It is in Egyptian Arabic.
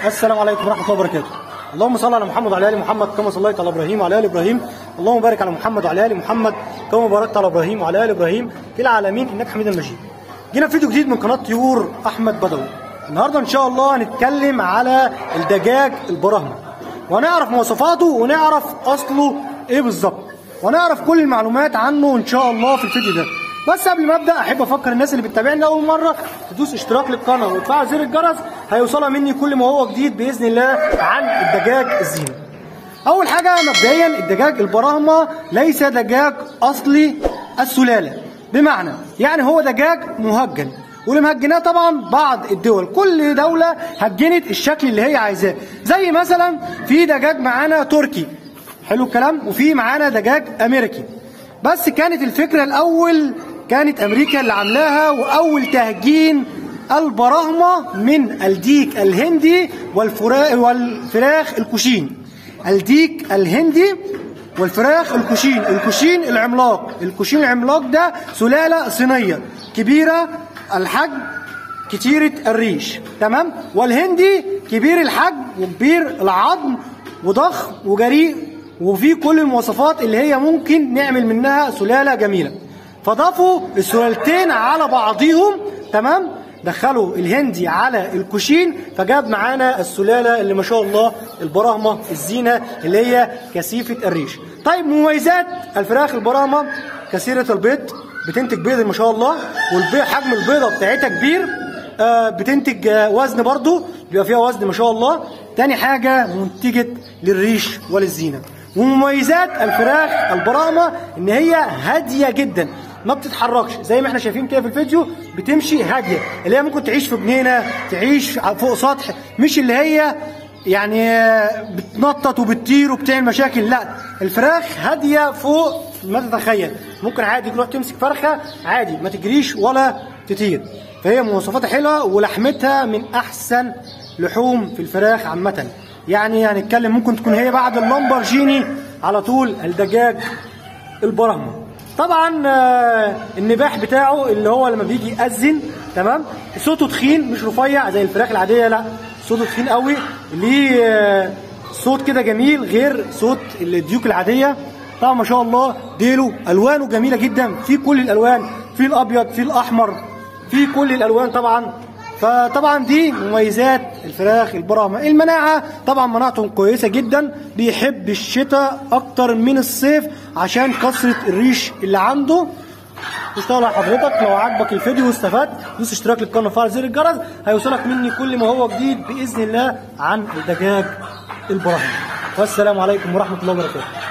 السلام عليكم ورحمه الله وبركاته اللهم صل على محمد وعلى ال محمد كما صليت على ابراهيم وعلى ال ابراهيم اللهم بارك على محمد وعلى ال محمد كما باركت على ابراهيم وعلى ال ابراهيم في العالمين انك حميد مجيد جينا في فيديو جديد من قناه طيور احمد بدوي النهارده ان شاء الله هنتكلم على الدجاج البراهمه ونعرف مواصفاته ونعرف اصله ايه بالظبط ونعرف كل المعلومات عنه ان شاء الله في الفيديو ده بس قبل ما ابدا احب افكر الناس اللي بتتابعني لاول مره تدوس اشتراك للقناه وتفعل زر الجرس هيوصلها مني كل ما هو جديد باذن الله عن الدجاج الزينه اول حاجه مبدئيا الدجاج البراهمه ليس دجاج اصلي السلاله بمعنى يعني هو دجاج مهجن واللي مهجناه طبعا بعض الدول كل دوله هجنت الشكل اللي هي عايزاه زي مثلا في دجاج معانا تركي حلو الكلام وفي معانا دجاج امريكي بس كانت الفكره الاول كانت امريكا اللي عاملاها واول تهجين البراهمه من الديك الهندي والفرا- والفراخ الكوشين الديك الهندي والفراخ الكوشين الكوشين العملاق الكوشين العملاق ده سلالة صينية كبيرة الحجم كتيرة الريش تمام والهندي كبير الحجم وكبير العظم وضخم وجريء وفيه كل المواصفات اللي هي ممكن نعمل منها سلالة جميلة فضافوا السلالتين على بعضهم تمام دخلوا الهندي على الكوشين فجاب معانا السلاله اللي ما شاء الله البراهمه الزينه اللي هي كثيفه الريش. طيب مميزات الفراخ البراهمه كثيره البيض بتنتج بيض ما شاء الله والبيض حجم البيضه بتاعتها كبير آه بتنتج آه وزن برضو بيبقى فيها وزن ما شاء الله. تاني حاجه منتجه للريش وللزينه. ومميزات الفراخ البراهمه ان هي هاديه جدا ما بتتحركش زي ما احنا شايفين كده في الفيديو بتمشي هاديه اللي هي ممكن تعيش في جنينه تعيش فوق سطح مش اللي هي يعني بتنطط وبتطير وبتعمل مشاكل لا الفراخ هاديه فوق ما تتخيل ممكن عادي تروح تمسك فرخه عادي ما تجريش ولا تطير فهي مواصفاتها حلوه ولحمتها من احسن لحوم في الفراخ عامه يعني هنتكلم ممكن تكون هي بعد اللامبرجيني على طول الدجاج البراهمه طبعا آه، النباح بتاعه اللي هو لما بيجي يأذن تمام صوته تخين مش رفيع زي الفراخ العاديه لا صوته تخين قوي ليه آه، صوت كده جميل غير صوت الديوك العاديه طبعا ما شاء الله ديله الوانه جميله جدا في كل الالوان في الابيض في الاحمر في كل الالوان طبعا فطبعا دي مميزات الفراخ البراهمه المناعه طبعا مناعتهم كويسه جدا بيحب الشتاء اكتر من الصيف عشان كثره الريش اللي عنده اشتغل على حضرتك لو عجبك الفيديو واستفدت دوس اشتراك للقناه وفعل زر الجرس هيوصلك مني كل ما هو جديد باذن الله عن الدجاج البراهمه والسلام عليكم ورحمه الله وبركاته